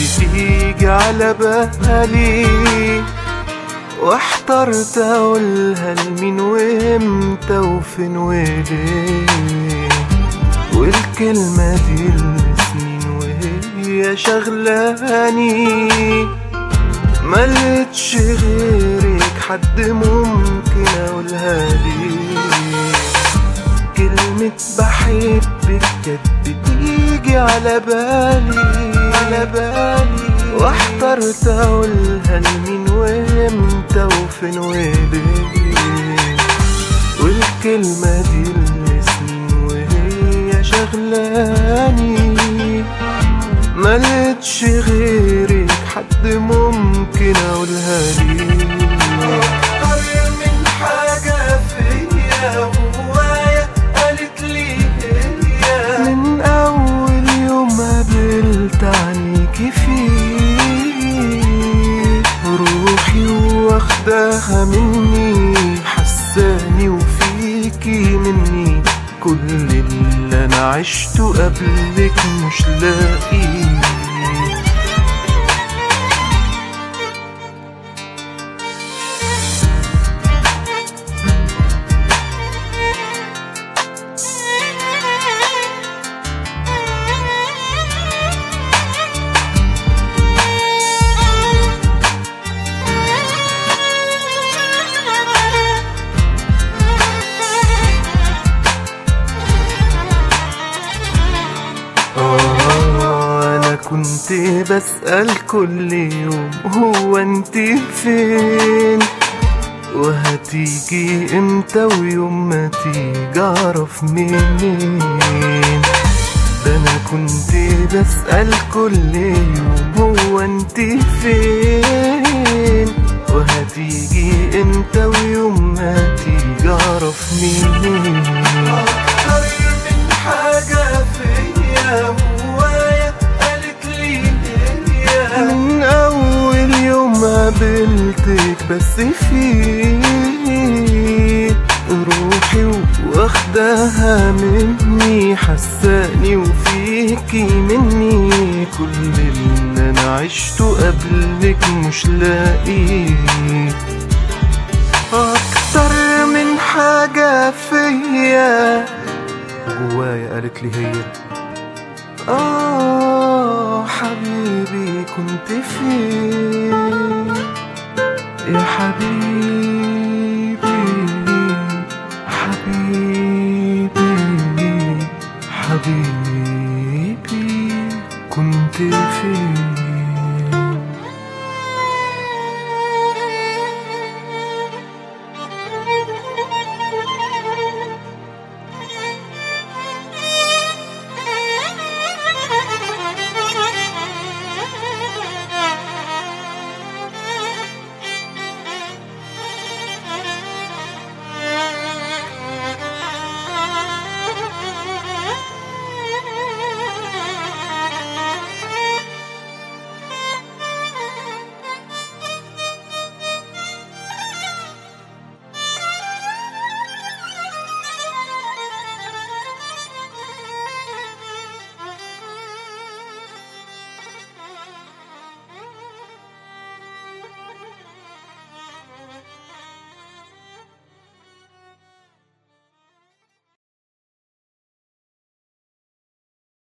بتيجي على بالي واحترت اقولها لمين وامتى وفين وليه والكلمة دي لسنين وهي شغلاني ملقتش غيرك حد ممكن اقولها ليه كلمة بحبك كانت بتيجي على بالي على بالي واحترت اقولها لمين وامتى وفين وليه والكلمة دي لسنين وهي شغلاني ملقتش غيرك حد ممكن اقولها لي اكتر من حاجة فيا جوايا قالت لي هي من اول يوم قابلت عنيكي فيه روحي واخداها مني حساني وفيكي مني كل اللي انا عشته قبلك مش لاقيه آه أنا كنت بسأل كل يوم هو انت فين وهتيجي امتى ويوم ما تيجي اعرف منين ده انا كنت بسأل كل يوم هو انت فين وهتيجي امتى ويوم ما تيجي اعرف منين اكتر من حاجة فيا جوايا قالت لي هي من اول يوم قابلتك بس في روحي واخداها مني حساني وفيكي مني كل اللي انا عشته قبلك مش لاقيه اكتر من حاجة فيا جوايا قالت لي هي اه حبيبي كنت فين يا حبيبي